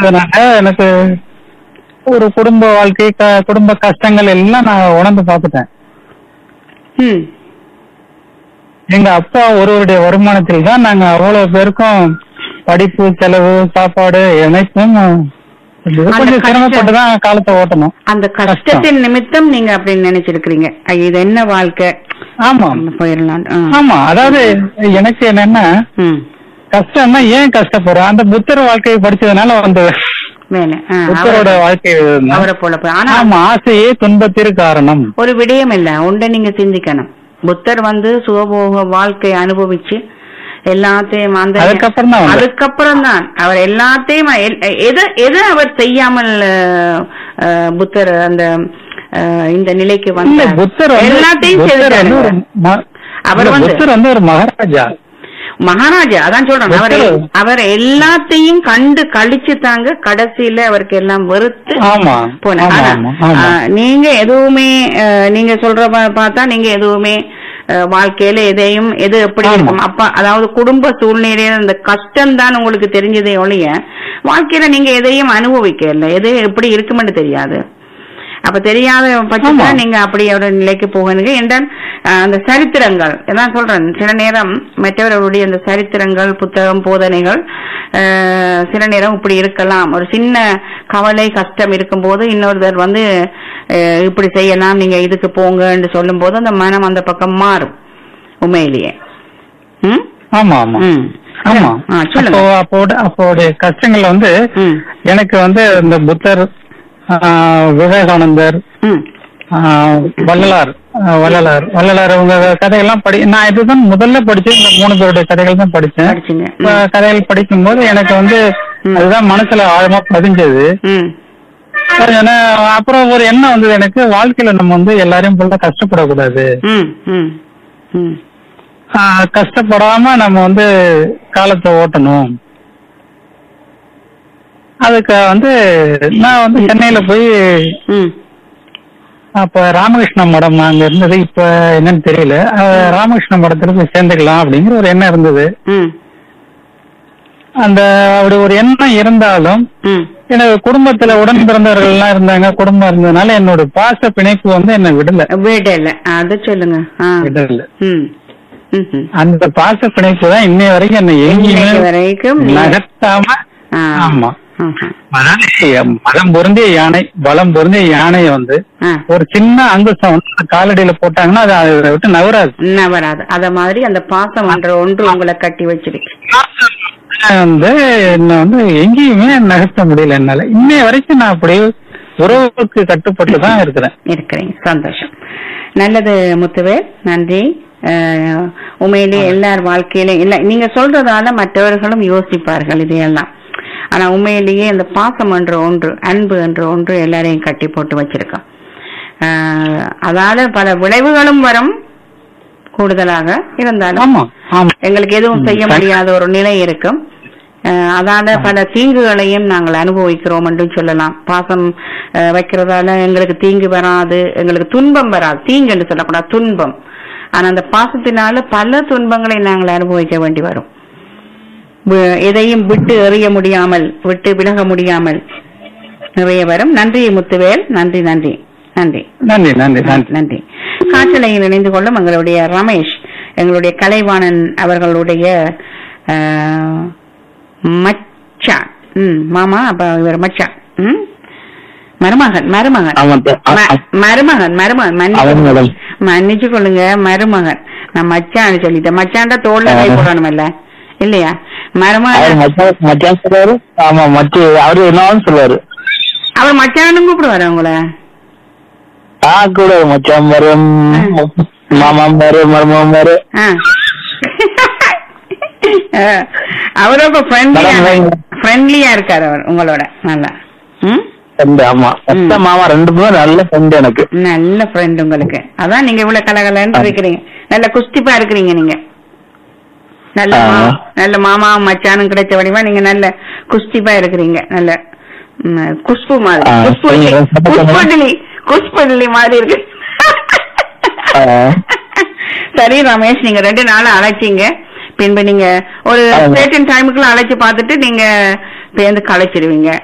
படிச்சதுனால எனக்கு ஒரு குடும்ப வாழ்க்கை க- குடும்ப கஷ்டங்கள் எல்லாம் நான் உணர்ந்து பார்த்துட்டேன் ம் எங்க அப்பா ஒருவருடைய வருமானத்தில் தான் நாங்க அவ்வளவு பேருக்கும் படிப்பு செலவு சாப்பாடு அனைத்தும் கொஞ்சம் கஷ்டம். சிரமப்பட்டு தான் காலத்தை ஓட்டணும் அந்த கஷ்டத்தின் நிமித்தம் நீங்க அப்படி நினைச்சிருக்கிறீங்க ஐயோ, இது என்ன வாழ்க்கை ஆமா நம்ம போயிடலாம் ஆ. ஆமா அதாவது எனக்கு என்னன்னா ம் கஷ்டம்னா ஏன் கஷ்டப்படுறோம் அந்த புத்தர் வாழ்க்கையை படிச்சதுனால வந்து வேலை ஆ, புத்தரோட அவரை- வாழ்க்கை அவரை போல போய் ஆனா ஆமா ஆசையே துன்பத்திற்கு காரணம் ஒரு விடயம் இல்ல உண்டை நீங்க சிந்திக்கணும் புத்தர் வந்து சுகபோக வாழ்க்கை அனுபவிச்சு எல்லாத்தையும் அந்த அதுக்கப்புறம் தான் வந்தார். அதுக்கப்புறம் தான் அவர் எல்லாத்தையும் எல்- எதை எதை அவர் செய்யாமல் அஹ், அஹ், புத்தர் அந்த அஹ், இந்த நிலைக்கு இல்ல வந்தார் புத்தர் வந்து எல்லாத்தையும் புத்தர் வந்து ஒரு செய்தாரு ம- அவர் இல்ல, வந்து- புத்தர் வந்து ஒரு மகாராஜா மகாராஜா அதான் சொல்றேன் அவர் புத்தர். அவர் எல்லாத்தையும் கண்டு கழிச்சு தாங்க கடைசியில அவருக்கு எல்லாம் வெறுத்து ஆமா போனேன் ஆமா ஆனா, ஆமா ஆமா ஆ, நீங்க எதுவுமே அஹ், நீங்க சொல்ற பா- பார்த்தா நீங்க எதுவுமே அஹ், வாழ்க்கையில எதையும் எது எப்படி ஆமா. இருக்கும் அப்ப அதாவது குடும்ப சூழ்நிலையில இந்த கஷ்டம் தான் உங்களுக்கு தெரிஞ்சதே ஒழிய வாழ்க்கையில நீங்க எதையும் அனுபவிக்கல எது எப்படி இருக்குமென்னு தெரியாது அப்ப தெரியாத பட்சத்துல ஆமா. நீங்க அப்படி ஒரு நிலைக்கு போகணுங்க என்றால் அஹ், அந்த சரித்திரங்கள் நான் சொல்றேன் சில நேரம் மற்றவர்களுடைய அந்த சரித்திரங்கள் புத்தகம் போதனைகள் அஹ், சில நேரம் இப்படி இருக்கலாம் ஒரு சின்ன கவலை கஷ்டம் இருக்கும்போது இன்னொருத்தர் வந்து அஹ், இப்படி செய்யலாம் நீங்க இதுக்கு போங்கன்னு சொல்லும் போது அந்த மனம் அந்த பக்கம் மாறும் உண்மையிலேயே ம்? ஆமா ஆமா ம். ஆமா ஆ, சொல்லுங்க அப்போ அப்போட அப்போடைய கஷ்டங்கள் வந்து ம். எனக்கு வந்து இந்த புத்தர் ஆ, விவேகானந்தர் ம். ஆ, வள்ளலார் ஆ, வள்ளலார் வள்ளலார் உங்க கதையெல்லாம் படி நான் இதுதான் முதல்ல படிச்சேன் இந்த மூணு பேருடைய கதைகள் தான் படிச்சேன் படிச்சுங்க இப்ப கதைகள் படிக்கும்போது எனக்கு வந்து ம். அதுதான் மனசுல ஆழமா பதிஞ்சது ம் ஏன்னா அப்புறம் ஒரு எண்ணம் வந்தது எனக்கு வாழ்க்கையில நம்ம வந்து எல்லாரையும் போல கஷ்டப்படக்கூடாது ம் ம் ம் ஆ, கஷ்டப்படாம நம்ம வந்து காலத்தை ஓட்டணும் அதுக்கு வந்து நான் வந்து சென்னையில போய் ம் அப்ப ராமகிருஷ்ண மடம் அங்க இருந்தது இப்ப என்னன்னு தெரியல அஹ், ராமகிருஷ்ண மடத்துல போய் சேர்ந்துக்கலாம் அப்படிங்கிற ஒரு எண்ணம் இருந்தது ம் அந்த அப்படி ஒரு எண்ணம் இருந்தாலும் ம் எனக்கு குடும்பத்துல உடன் பிறந்தவர்கள் எல்லாம் இருந்தாங்க குடும்பம் இருந்ததுனால என்னோட பாச பிணைப்பு வந்து என்ன விடல விடல அது சொல்லுங்க ஆ விடல ம் ம், ம். அந்த பாச பிணைப்பு தான் இன்னைய வரைக்கும் என்ன இன்னைக்கு எங்கேயுமே வரைக்கும் நீ- நகர்த்தாம ஆ. ஆமா ஆஹா. அதாவது மதம் பொருந்திய யானை பலம் பொருந்திய யானையை வந்து ஆ. ஒரு சின்ன அங்குசம் வந்து அந்த காலடியில போட்டாங்கன்னா அது அதை விட்டு நவராது என்ன வராது அத மாதிரி அந்த பாசம் என்ற ஒன்று உங்களை கட்டி வச்சிருக்கு வந்து என்ன வந்து எங்கேயுமே நகர்த்த முடியல என்னால இன்னைய வரைக்கும் நான் அப்படியே உறவுக்கு கட்டுப்பட்டு தான் இருக்கிறேன் இருக்கிறீங்க சந்தோஷம் நல்லது முத்துவேல் நன்றி அஹ், உண்மையிலே எல்லார் வாழ்க்கையிலும் இல்ல நீங்க சொல்றதால மற்றவர்களும் யோசிப்பார்கள் இதையெல்லாம் ஆனா உண்மையிலேயே இந்த பாசம் என்ற ஒன்று அன்பு என்ற ஒன்று எல்லாரையும் கட்டி போட்டு வச்சிருக்கோம் அஹ், அதால பல விளைவுகளும் வரும் கூடுதலாக இருந்தாலும் ஆமா ஆமா எங்களுக்கு எதுவும் செய்ய ம், முடியாத ஒரு நிலை இருக்கும் அஹ் அதால பல தீங்குகளையும் நாங்கள் அனுபவிக்கிறோம் என்றும் சொல்லலாம் பாசம் அஹ், வைக்கிறதால எங்களுக்கு தீங்கு வராது எங்களுக்கு துன்பம் வராது தீங்கு என்று சொல்லக்கூடாது துன்பம் ஆனா அந்த பாசத்தினால பல துன்பங்களை நாங்கள் அனுபவிக்க வேண்டி வரும் வி- எதையும் விட்டு எறிய முடியாமல் விட்டு விலக முடியாமல் நிறைய வரும் நன்றி முத்துவேல் நன்றி நன்றி நன்றி நன்றி நன்றி நன்றி நன்றி காற்றலையில் இணைந்து கொள்ளும் எங்களுடைய ரமேஷ் எங்களுடைய கலைவாணன் அவர்களுடைய ஆஹ், மச்சான் ம் மாமா அப்ப இவர் மச்சான் ம் மருமகன் மருமகன் ஆமா ம- மருமகன் மருமகன் மன்னிச்சு அவன் மேடம். மன்னிச்சு கொள்ளுங்க மருமகன் நான் மச்சான் சொல்லிட்டேன் மச்சான்டா தோல்ல கை ஆமா. போடணும்ல இல்லையா அவர் மருமகன் மச்சான் மச்சான் சொல்லுவாரு ஆமா மச்சி அவரு என்னன்னு சொல்லுவாரு அவர் மச்சான்னு கூப்பிடுவாரு உங்களை ஆ கூட மச்சான் பாரு மாமா பாரு மருமம் பாரு ஆ. அஹ், அவரும் இப்ப ஃப்ரெண்ட்லியா மேடம், வைங்க. ஃப்ரெண்ட்லியா இருக்காரு அவர் உங்களோட நல்லா ம் ஃப்ரெண்டு ஆமா மொத்த மாமா ரெண்டு பேரும் நல்ல ஃப்ரெண்டு எனக்கு நல்ல ஃப்ரெண்ட் உங்களுக்கு அதான் நீங்க இவ்வளவு கலகலன்னு இருக்கிறீங்க நல்ல குஸ்திப்பா இருக்கிறீங்க நீங்க நல்ல ஆ. மா- நல்ல மாமா மச்சானும் கிடைச்ச வடிவா நீங்க நல்ல குஸ்திப்பா இருக்கிறீங்க நல்ல ம், குஷ்பு மாதிரி ஆ, குஷ்பு நீங்க ரொம்ப குஷ்புடலி குஷ்புடலி மாதிரி இருக்கு ஆ. சரி ரமேஷ் நீங்க ரெண்டு நாள் அழைச்சிங்க பின்பு நீங்க ஒரு ஆமா. certain டைமுக்குள்ள அழைச்சு பார்த்துட்டு நீங்க பேருந்து களைச்சிடுவீங்க